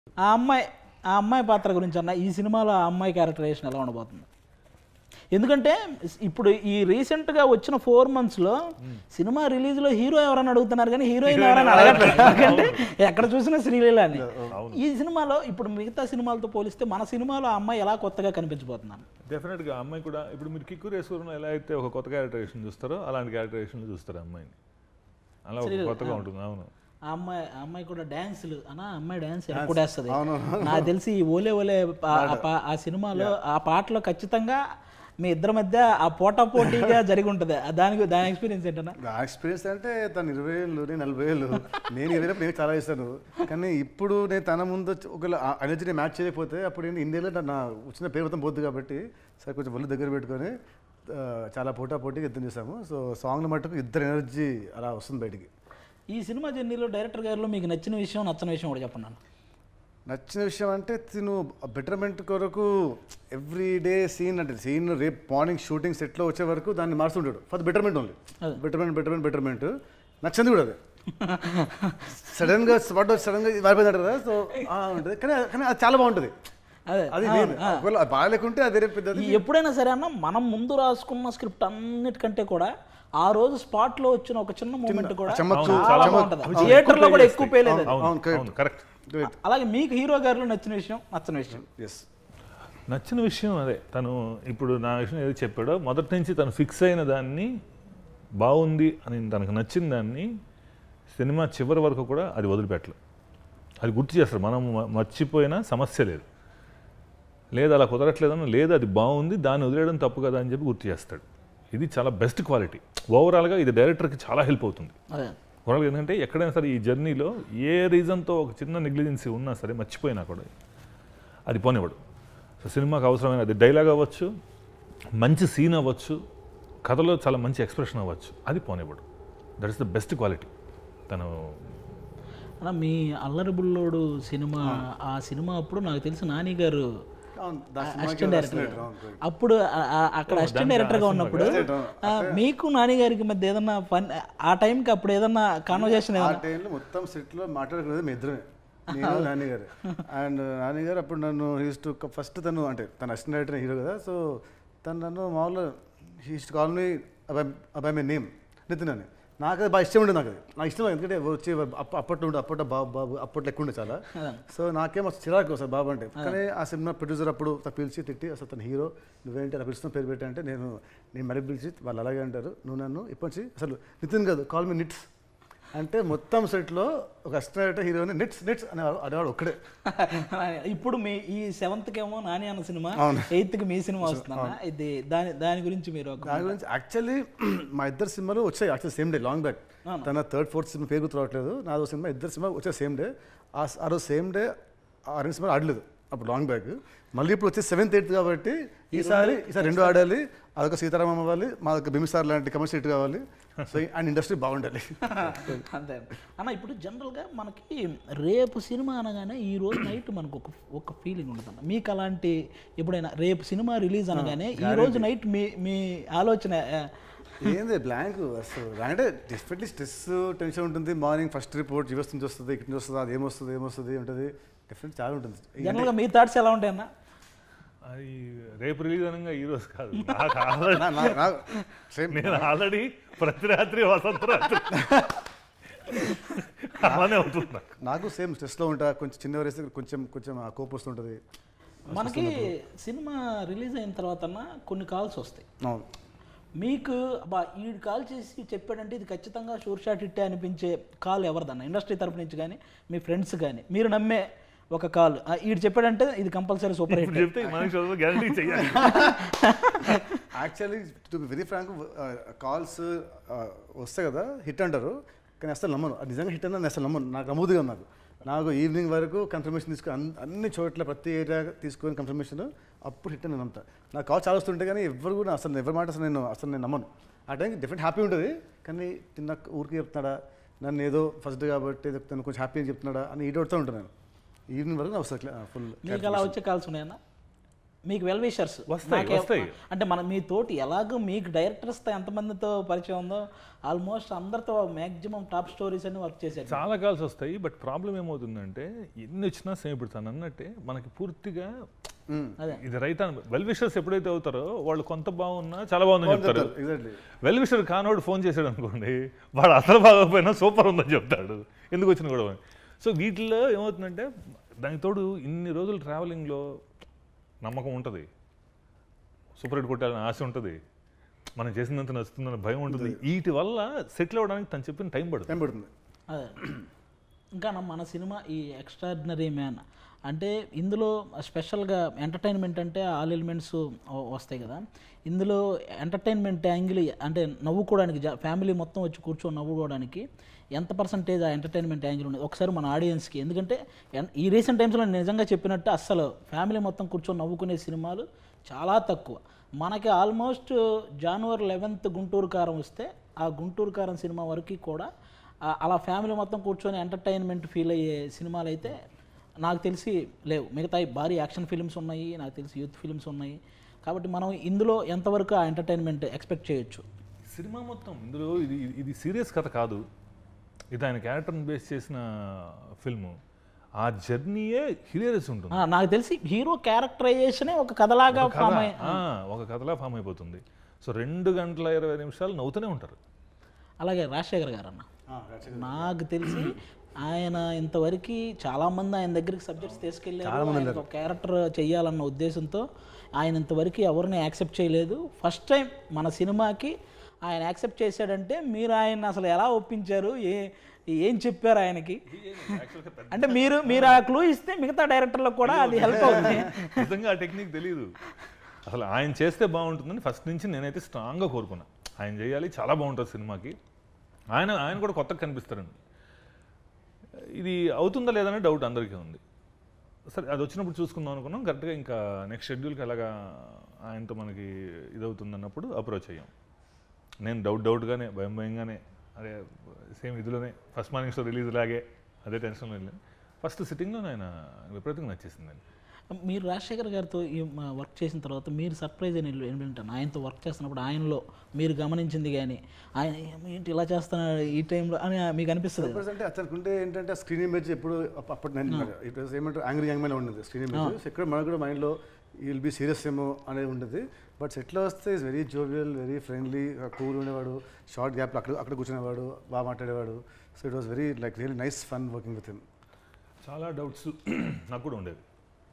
ఆ అమ్మాయి ఆ అమ్మాయి పాత్ర గురించి అన్న ఈ సినిమాలో ఆ అమ్మాయి క్యారెక్టరైజేషన్ ఎలా ఉండబోతుంది ఎందుకంటే ఇప్పుడు ఈ రీసెంట్గా వచ్చిన ఫోర్ మంత్స్లో సినిమా రిలీజ్లో హీరో ఎవరైనా అడుగుతున్నారు కానీ హీరోయిన్ ఎవరైనా అడగట్లేదు ఎందుకంటే ఎక్కడ చూసినా శ్రీలీలని ఈ సినిమాలో ఇప్పుడు మిగతా సినిమాలతో పోలిస్తే మన సినిమాలో ఆ అమ్మాయి ఎలా కొత్తగా కనిపించబోతున్నాను డెఫినెట్గా అమ్మాయి కూడా ఇప్పుడు మీరు కిక్కు రేసుకున్న ఎలా అయితే ఒక కొత్త క్యారెక్టరేషన్ చూస్తారో అలాంటి క్యారెక్టరేషన్ చూస్తారు అమ్మాయిని అలా ఒక కొత్తగా ఉంటుంది అవును ఆ అమ్మాయి ఆ అమ్మాయి కూడా డ్యాన్సులు అనా అమ్మాయి డ్యాన్స్ ఎప్పుడు వేస్తుంది నాకు తెలిసి ఈ ఓలే ఓలే పా- ఆ పా- ఆ సినిమాలో ఆ పాటలో ఖచ్చితంగా మీ ఇద్దరి మధ్య ఆ పోటా పోటీగా జరిగి ఉంటుంది ఆ దానికి దాని ఎక్స్పీరియన్స్ ఏంటన్నా నా ఎక్స్పీరియన్స్ అంటే తను ఇరవై ఏళ్ళు నేను నలభై ఏళ్ళు నేను ఇరవై ఏళ్ళు నేను చాలా ఇస్తాను కానీ ఇప్పుడు నేను తన ముందు వచ్చి ఒకవేళ ఎనర్జీ నేను మ్యాచ్ చేయకపోతే అప్పుడు నేను ఇండియాలో నా- నా వచ్చిన పేరు మొత్తం పోద్దు కాబట్టి సరే కొంచెం ఒళ్ళు దగ్గర పెట్టుకొని ఆ, చాలా పోటా పోటీగా యుద్ధం చేసాము సో సాంగ్లో మట్టుకు ఇద్దరు ఎనర్జీ అలా వస్తుంది బయటికి ఈ సినిమా జర్నీలో డైరెక్టర్ గారిలో మీకు నచ్చిన విషయం నచ్చని విషయం కూడా చెప్పండి అన్న. నచ్చిన విషయం అంటే తిను బెటర్మెంట్ కొరకు ఎవ్రీ డే సీన్ అంటే సీన్ రేపు మార్నింగ్ షూటింగ్ సెట్లో వచ్చే వరకు దాన్ని మారుస్తుంటాడు for betterment only betterment betterment betterment నచ్చింది కూడా అది సడన్ గా స్పాట్ సడన్ గా మారిపోయింది కదా సో ఉంటుంది కానీ కానీ అది చాలా బాగుంటుంది అదే అది నేను ఒకవేళ అది బాగాలేకుంటే అది రేపు పెద్దది ఈ ఎప్పుడైనా సరే అన్న మనం ముందు రాసుకున్న స్క్రిప్ట్ అన్నిటికంటే కూడా ఆ రోజు స్పాట్ లో వచ్చిన ఒక చిన్న మూమెంట్ కూడా చమక్కు, చాలా చమక్కు. బాగుంటుంది థియేటర్ లో కూడా ఎక్కువ పేలేదు అది. అవును, అవును correct. అవును కరెక్ట్ అలాగే మీకు హీరో గారిలో నచ్చిన విషయం నచ్చని విషయం ఎస్ నచ్చిన విషయం అదే తను ఇప్పుడు నా విషయం ఏదో చెప్పాడో మొదటి నుంచి తను ఫిక్స్ అయిన దాన్ని బాగుంది అని తనకు నచ్చిన దాన్ని సినిమా చివరి వరకు కూడా అది వదిలిపెట్టలేదు అది గుర్తు చేస్తారు మనం మ- మర్చిపోయినా సమస్య లేదు లేదు అలా కుదరట్లేదన్న లేదు అది బాగుంది దాన్ని వదిలేయడం తప్పు కదా అని చెప్పి గుర్తు చేస్తాడు ఇది చాలా బెస్ట్ క్వాలిటీ ఓవరాల్గా ఇది డైరెక్టర్కి చాలా హెల్ప్ అవుతుంది అదే ఓవరాల్గా ఏంటంటే ఎక్కడైనా సరే ఈ జర్నీలో ఏ రీజన్తో ఒక చిన్న నెగ్లిజెన్సీ ఉన్నా సరే మర్చిపోయినా కూడా అది పోనివ్వడు సో సినిమాకి అవసరమైన అది డైలాగ్ అవ్వచ్చు మంచి సీన్ అవ్వచ్చు కథలో చాలా మంచి ఎక్స్ప్రెషన్ అవ్వచ్చు అది పోనివ్వడు that is the best quality తను అన్న మీ అల్లరి బుల్లోడు సినిమా ఆ సినిమా అప్పుడు నాకు తెలిసి నాని గారు అసిస్టెంట్ డైరెక్టర్ అప్పుడు ఆ- ఆ- అక్కడ అసిస్టెంట్ డైరెక్టర్ గా ఉన్నప్పుడు ఆ, మీకు నాని గారికి మధ్య ఏదన్నా ఫన్ ఆ టైంకి అప్పుడు ఏదన్నా కాన్వర్జేషన్ ఆ ఏదన్నా టైంలో మొత్తం సెట్లో మాట్లాడుకునేది మీ ఇద్దరమే నేను నాన్నగారు అండ్ నాన్నగారు అప్పుడు నన్ను హీస్ టు ఫస్ట్ తను అంటే తన అసిస్టెంట్ డైరెక్టర్ హీరో కదా సో తను నన్ను మామూలుగా హీస్ టు కాల్ మీ అబ్బాయి అబ్బాయి మీ నేమ్ నితిన్ అని నాకు అది బాగా ఇష్టం ఉండేది నాకు అది నాకు ఇష్టం ఎందుకంటే వచ్చి అప్ప- అప్పట్లో ఉండే అప్పట్లో బాబు బాబు అప్పట్లో ఎక్కువ ఉండే చాలా సో నాకేం అసలు చిరాకు సార్ బాబు అంటే కానీ ఆ సినిమా ప్రొడ్యూసర్ అప్పుడు తను పిలిచి తిట్టి అసలు తన హీరో నువ్వేంటి అలా పిలుస్తున్న పేరు పెట్టి అంటే నేను నేను మెడకు పిలిచి వాళ్ళు అలాగే అంటారు నువ్వు నన్ను ఇప్పటి నుంచి అసలు నితిన్ కాదు కాల్ మీ నిట్స్ అంటే మొత్తం సెట్లో ఒక అసిస్టెంట్ హీరోని నిట్స్ నిట్స్ అనే అనేవాడు ఒక్కడే ఇప్పుడు మీ ఈ సెవెంత్ కేమో నాని అన్న సినిమా అవును. ఎయిత్ కి మీ సినిమా వస్తుందన్న ఇది దాని దాని గురించి మీరు ఒక దాని గురించి యాక్చువల్లీ మా ఇద్దరు సినిమాలు వచ్చాయి actual same day long back తన థర్డ్ ఫోర్త్ సినిమా పేరు గుర్తు రావట్లేదు నాదో సినిమా ఇద్దరు సినిమా వచ్చే సేమ్ డే ఆ ఆ రోజు సేమ్ డే ఆ రెండు సినిమాలు ఆడలేదు అప్పుడు లాంగ్ బ్యాక్ మళ్ళీ ఇప్పుడు వచ్చే సెవెంత్ ఎయిత్ కాబట్టి ఈసారి ఈసారి రెండు ఆడాలి అదొక సీతారామం అవ్వాలి మాదొక బిమిసార్ లాంటి కమర్షియల్ హిట్ కావాలి సో అండ్ ఇండస్ట్రీ బాగుండాలి అంతే అన్న ఇప్పుడు జనరల్గా మనకి రేపు సినిమా అనగానే ఈ రోజు నైట్ మనకు ఒక ఒక ఫీలింగ్ ఉంటుంది మీకు అలాంటి ఎప్పుడైనా రేపు సినిమా రిలీజ్ అనగానే ఈ రోజు నైట్ మీ మీ ఆలోచన ఆ, ఏంది బ్లాంక్ అసలు అంటే డెఫినెట్లీ స్ట్రెస్ టెన్షన్ ఉంటుంది మార్నింగ్ ఫస్ట్ రిపోర్ట్ ఇవి వస్తుంది వస్తుంది ఇక్కడ నుంచి వస్తుంది అది ఏమొస్తుంది ఏమొస్తుంది ఉంటుంది డెఫినెట్ చాలా ఉంటుంది జనరల్గా మీ థాట్స్ ఎలా ఉంటాయి అన్న అది రేపు రిలీజ్ అనగా ఈ రోజు కాదు నాకు ఆల్రెడీ నా- నా- నా- సేమ్ నేను ఆల్రెడీ ప్రతి రాత్రి వసంత రాత్రి అలానే అవుతుంది నాకు. నాకు సేమ్ స్ట్రెస్లో ఉంటా కొంచెం చిన్న వరేస్తే కొంచెం కొంచెం ఆ కోపం వస్తుంటుంది మనకి సినిమా రిలీజ్ అయిన తర్వాత అన్న కొన్ని కాల్స్ వస్తాయి అవును మీకు అబ్బా ఈడు కాల్ చేసి చెప్పాడంటే ఇది ఖచ్చితంగా షూర్ షాట్ హిట్టే అనిపించే కాల్ ఎవరిదన్న ఇండస్ట్రీ తరపు నుంచి కానీ మీ ఫ్రెండ్స్ కానీ మీరు నమ్మే ఒక కాల్ ఈడు చెప్పాడంటే ఇది కంపల్సరీ సూపర్ హిట్ ఇప్పుడు చెప్తే మనిషి గ్యారంటీ చెయ్యాలి actually to be very frank calls వస్తాయి కదా హిట్ అంటారు కానీ అసలు నమ్మను అది నిజంగా హిట్ అన్న అసలు నమ్మను నాకు నమ్మదుగా నాకు నాకు ఈవినింగ్ వరకు కన్ఫర్మేషన్ తీసుకుని అన్- అన్ని చోట్ల ప్రతి ఏరియా తీసుకొని కన్ఫర్మేషన్ అప్పుడు హిట్ అని నేను నమ్ముతా నాకు కాల్ చాలా వస్తుంటే కానీ ఎవరు కూడా అసలు ఎవరి మాట అసలు నేను అసలు నేను నమ్మను ఆ టైంకి డిఫరెంట్ హ్యాపీ ఉంటుంది కానీ తిన్న ఊరికి చెప్తున్నాడా నన్ను ఏదో ఫస్ట్ కాబట్టి చెప్తాను కొంచెం హ్యాపీ అని చెప్తున్నాడా అని ఈడొడుతూ ఉంటాను నేను ఈవినింగ్ వరకు నాకు వస్తుంది ఫుల్ మీకు అలా వచ్చే కాల్స్ ఉన్నాయన్న మీకు వెల్ విషర్స్ వస్తాయి, వస్తాయి. అంటే మన మీ తోటి ఎలాగో మీకు డైరెక్టర్స్తో ఎంతమందితో పరిచయం ఉందో ఆల్మోస్ట్ అందరితో మ్యాక్సిమం టాప్ స్టోరీస్ అని వర్క్ చేశారు చాలా కాల్స్ వస్తాయి బట్ ప్రాబ్లం ఏమవుతుందంటే ఎన్ని వచ్చినా సేమ్ ఇప్పుడు తను అన్నట్టే మనకి పూర్తిగా అదే ఇది రైట్ అని వెల్ విషర్స్ ఎప్పుడైతే అవుతారో వాళ్ళు కొంత బాగున్నా చాలా బాగుందని చెప్తారు ఎగ్జాక్ట్లీ వెల్ విషర్ కానోడు ఫోన్ చేశాడు అనుకోండి వాడు అసలు బాగోకపోయినా సూపర్ ఉందని చెప్తాడు ఎందుకు వచ్చిన గొడవ సో వీటిలో ఏమవుతుందంటే దానికి తోడు ఇన్ని రోజులు ట్రావెలింగ్లో నమ్మకం ఉంటుంది సూపర్ హిట్ కొట్టాలని ఆశ ఉంటుంది మనం చేసినంత నచ్చుతుందని భయం ఉంటుంది వీటి వల్ల సెటిల్ అవ్వడానికి తను చెప్పిన టైం పడుతుంది టైం పడుతుంది అదే ఇంకా నా మన సినిమా ఈ ఎక్స్ట్రాడినరీ మ్యాన్ అంటే ఇందులో స్పెషల్గా ఎంటర్టైన్మెంట్ అంటే ఆల్ ఎలిమెంట్స్ వస్తాయి కదా ఇందులో ఎంటర్టైన్మెంట్ యాంగిల్ అంటే నవ్వుకోవడానికి ఫ్యామిలీ మొత్తం వచ్చి కూర్చొని నవ్వుకోవడానికి ఎంత పర్సంటేజ్ ఆ ఎంటర్టైన్మెంట్ యాంగిల్ ఉంది ఒకసారి మన ఆడియన్స్కి ఎందుకంటే ఎన్- ఈ రీసెంట్ టైమ్స్లో నేను నిజంగా చెప్పినట్టు అస్సలు ఫ్యామిలీ మొత్తం కూర్చొని నవ్వుకునే సినిమాలు చాలా తక్కువ మనకి ఆల్మోస్ట్ జనవరి లెవెన్త్ గుంటూరు కారం వస్తే ఆ గుంటూరు కారం సినిమా వరకు కూడా ఆ- అలా ఫ్యామిలీ మొత్తం కూర్చొని ఎంటర్టైన్మెంట్ ఫీల్ అయ్యే సినిమాలు అయితే నాకు తెలిసి లేవు మిగతా భారీ యాక్షన్ ఫిల్మ్స్ ఉన్నాయి నాకు తెలిసి యూత్ ఫిల్మ్స్ ఉన్నాయి కాబట్టి మనం ఇందులో ఎంతవరకు ఆ ఎంటర్టైన్మెంట్ ఎక్స్పెక్ట్ చేయొచ్చు సినిమా మొత్తం ఇందులో ఇది ఇది- ఇది సీరియస్ కథ కాదు ఇది ఆయన క్యారెక్టర్ని బేస్ చేసిన ఫిల్ము ఆ జర్నీయే హిలేరియస్ ఉంటుంది ఆ, నాకు తెలిసి హీరో క్యారెక్టరైజేషనే ఒక కథలాగా ఒక ఫామ్ కథ, అయ్యి ఆ, ఒక కథలా ఫామ్ అయిపోతుంది సో రెండు గంటల ఇరవై నిమిషాలు నవ్వుతూనే ఉంటారు అలాగే రాజశేఖర్ గారు అన్న నాకు తెలిసి ఆయన ఇంతవరకు చాలామంది ఆయన దగ్గరికి సబ్జెక్ట్స్ తీసుకెళ్ళారు ఆయనకు ఒక క్యారెక్టర్ చెయ్యాలన్న ఉద్దేశంతో ఆయన ఇంతవరకు ఎవరిని యాక్సెప్ట్ చేయలేదు ఫస్ట్ టైం మన సినిమాకి ఆయన యాక్సెప్ట్ చేశాడంటే మీరు ఆయన అసలు ఎలా ఒప్పించారు ఏ ఏం చెప్పారు ఆయనకి అంటే మీరు మీరు ఆ క్లూ ఇస్తే మిగతా డైరెక్టర్లకు కూడా అది హెల్ప్ అవుతుంది నిజంగా ఆ టెక్నిక్ తెలియదు అసలు ఆయన చేస్తే బాగుంటుందని ఫస్ట్ నుంచి నేనైతే స్ట్రాంగ్గా కోరుకున్నా ఆయన చేయాలి చాలా బాగుంటుంది సినిమాకి ఆయన ఆయన కూడా కొత్తగా కనిపిస్తారండి ఇది అవుతుందా లేదనే డౌట్ అందరికీ ఉంది సరే అది వచ్చినప్పుడు చూసుకుందాం అనుకున్నాం కరెక్ట్గా ఇంకా నెక్స్ట్ షెడ్యూల్కి ఎలాగా ఆయనతో మనకి ఇదవుతుంది అన్నప్పుడు అప్రోచ్ అయ్యాం నేను డౌట్ డౌట్గానే భయం భయంగానే అదే సేమ్ ఇదిలోనే ఫస్ట్ మార్నింగ్ షో రిలీజ్ లాగే అదే టెన్షన్లో వెళ్ళాను ఫస్ట్ సిట్టింగ్లో ఆయన విపరీతంగా నచ్చేసిందండి మీరు రాజశేఖర్ గారితో ఈ వర్క్ చేసిన తర్వాత మీరు సర్ప్రైజ్ అని ఏంటంటాను ఆయనతో వర్క్ చేస్తున్నప్పుడు ఆయనలో మీరు గమనించింది కానీ ఆయన ఏంటి ఇలా చేస్తున్నాడు ఈ టైంలో అని మీకు అనిపిస్తుంది కదా? అంటే అతనికి ఉంటే ఏంటంటే స్క్రీన్ ఇమేజ్ ఎప్పుడు అప్ప- అప్పటి నేను ఇట్ వాస్ ఏమంటారు యాంగ్రీ యంగ్ మ్యాన్ ఉండేది స్క్రీన్ ఇమేజ్ ఇక్కడ మనకు కూడా మైండ్లో విల్ బీ సీరియస్ ఏమో అనేది ఉండేది బట్ సెట్లో వస్తే is very jovial very friendly cool ఉండేవాడు షార్ట్ గ్యాప్లో అక్కడ అక్కడ కూర్చునేవాడు బాగా మాట్లాడేవాడు so it was very like really nice fun working with him చాలా డౌట్స్ నాకు కూడా ఉండేది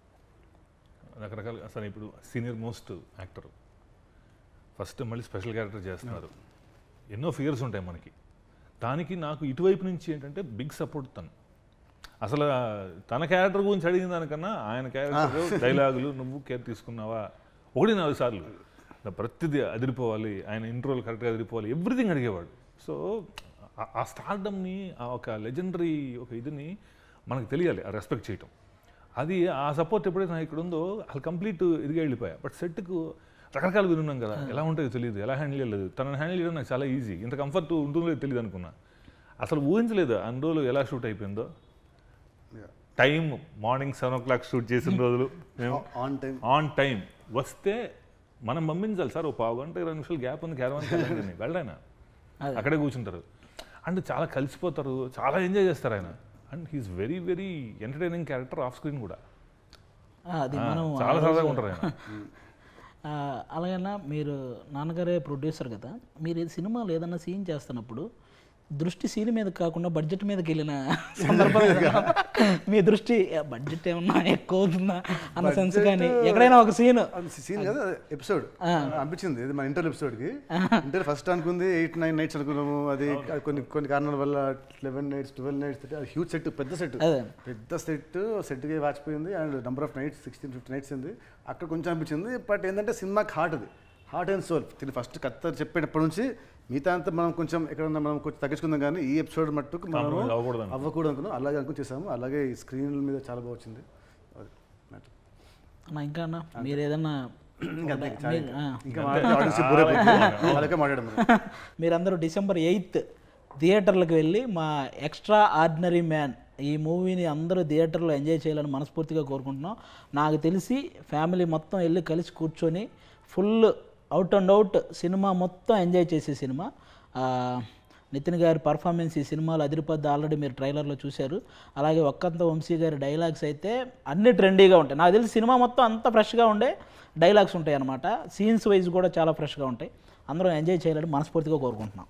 రకరకాల అసలు ఇప్పుడు సీనియర్ మోస్ట్ యాక్టర్ ఫస్ట్ మళ్ళీ స్పెషల్ క్యారెక్టర్ చేస్తున్నారు ఎన్నో ఫియర్స్ ఉంటాయి మనకి దానికి నాకు ఇటువైపు నుంచి ఏంటంటే బిగ్ సపోర్ట్ తను అసలు ఆ తన క్యారెక్టర్ గురించి అడిగిన దానికన్నా ఆయన క్యారెక్టర్ డైలాగులు నువ్వు కేర్ తీసుకున్నావా ఒకటి నాలుగు సార్లు ఇలా ప్రతిదీ అదిరిపోవాలి ఆయన ఇంట్రోలు కరెక్ట్గా అదిరిపోవాలి ఎవ్రీథింగ్ అడిగేవాడు సో ఆ- ఆ స్టార్డమ్ని ఆ ఒక లెజెండరీ ఒక ఇదిని మనకు తెలియాలి ఆ రెస్పెక్ట్ చేయటం అది ఆ సపోర్ట్ ఎప్పుడైతే నాకు ఇక్కడ ఉందో అది కంప్లీట్ ఇదిగా వెళ్ళిపోయా బట్ సెట్కు రకరకాలు వినున్నాం కదా ఎలా ఉంటుందో తెలియదు ఎలా హ్యాండిల్ చేయలేదు తనని హ్యాండిల్ చేయడం నాకు చాలా ఈజీ ఇంత కంఫర్ట్ ఉంటుందో లేదో తెలియదు అనుకున్నా అసలు ఊహించలేదు అన్ని రోజులు ఎలా షూట్ అయిపోయిందో time morning seven o'clock shoot చేసిన రోజులు మేము ఆన్ టైం ఆన్ టైం వస్తే మనం పంపించాలి సార్ ఓ పావు గంట ఇరవై నిమిషాలు గ్యాప్ ఉంది క్యారవాన్ వెళ్ళండి వెళ్ళాయన అదే. అక్కడే కూర్చుంటారు అండ్ చాలా కలిసిపోతారు చాలా ఎంజాయ్ చేస్తారు ఆయన and he's very very entertaining character off screen కూడా ఆ, అది ఆ, మనం చాలా సరదాగా ఉంటారు ఆయన ఆ, అలాగైనా మీరు నాన్నగారే ప్రొడ్యూసర్ కదా మీరు ఈ సినిమాలో ఏదైనా సీన్ చేస్తున్నప్పుడు దృష్టి సీన్ మీద కాకుండా బడ్జెట్ మీదకి వెళ్ళిన సందర్భం ఏదైనా? మీ దృష్టి బడ్జెట్ ఏమన్నా ఎక్కువ అవుతుందా అన్న సెన్స్ కానీ ఎక్కడైనా ఒక సీన్ సీన్ కదా ఎపిసోడ్ అనిపించింది ఇది మన ఇంటర్ ఎపిసోడ్కి ఇంటర్ ఫస్ట్ అనుకుంది ఎయిట్ నైన్ నైట్స్ అనుకున్నాము అది అది కొన్ని కొన్ని కారణాల వల్ల లెవెన్ నైట్స్ ట్వెల్వ్ నైట్స్ అది హ్యూజ్ సెట్ పెద్ద సెట్ అదే. పెద్ద సెట్ సెట్కి వాచిపోయింది and number of nights sixteen fifty nights ఉంది అక్కడ కొంచెం అనిపించింది బట్ ఏంటంటే సినిమాకి హార్ట్ అది హార్ట్ అండ్ సోల్ తిని ఫస్ట్ కత్త చెప్పేటప్పటి నుంచి మిగతా అంతా మనం కొంచెం ఎక్కడన్నా మనం కొంచెం తగ్గించుకుందాం కానీ ఈ ఎపిసోడ్ మట్టుకు మనం Compromise అవ్వకూడదు అనుకున్నాం. అవ్వకూడదు అనుకున్నాం అలాగే అనుకుని చేసాము అలాగే ఈ స్క్రీన్ మీద చాలా బాగా వచ్చింది అది matter. అన్న ఇంకా అన్న మీరు ఏదన్నా ఇంకా అంతే, చాలా మీరు- ఆ. ఇంకా మాట్లాడితే audience కి bore అయిపోతుంది. అలాగే మాట్లాడాము మీరందరూ డిసెంబర్ ఎయిత్ థియేటర్లకు వెళ్ళి మా ఎక్స్ట్రా ఆర్డినరీ మ్యాన్ ఈ మూవీని అందరూ థియేటర్లో ఎంజాయ్ చేయాలని మనస్ఫూర్తిగా కోరుకుంటున్నాం నాకు తెలిసి ఫ్యామిలీ మొత్తం వెళ్ళి కలిసి కూర్చొని ఫుల్ అవుట్ అండ్ అవుట్ సినిమా మొత్తం ఎంజాయ్ చేసే సినిమా ఆ, నితిన్ గారి పర్ఫార్మెన్స్ ఈ సినిమాలో అదిరిపోద్ది ఆల్రెడీ మీరు ట్రైలర్లో చూశారు అలాగే ఒక్కంత వంశీ గారి డైలాగ్స్ అయితే అన్ని ట్రెండీగా ఉంటాయి నాకు తెలిసి సినిమా మొత్తం అంత ఫ్రెష్గా ఉండే డైలాగ్స్ ఉంటాయి అనమాట సీన్స్ వైజ్ కూడా చాలా ఫ్రెష్గా ఉంటాయి అందరం ఎంజాయ్ చేయాలని మనస్ఫూర్తిగా కోరుకుంటున్నాం